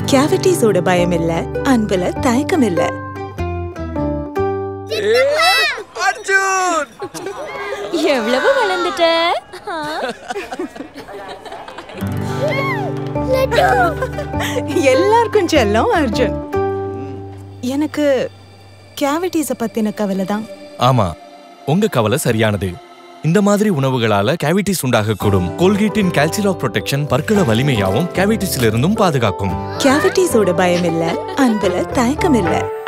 கேவிட்டிஸோட பயம் இல்ல அன்புல தயக்கம் இல்ல அர்ஜுன் எவ்வளவு வளர்ந்துட்ட ஆ? எல்லாருக்கும் செல்லம் அர்ஜுன் எனக்கு கேவிட்டிஸ பத்தின கவலை தான் ஆமா உங்க கவலை சரியானது இந்த மாதிரி உணவுகளால கேவிட்டிஸ் உண்டாகக்கூடும் கோல்கேட்டின் கால்சிலாக் ப்ரொடெக்ஷன் பற்கள வலிமையாவும் கேவிட்டிஸ்ல இருந்தும் பாதுகாக்கும் கேவிட்டிஸோட பயம் இல்ல அன்புல தயக்கம் இல்ல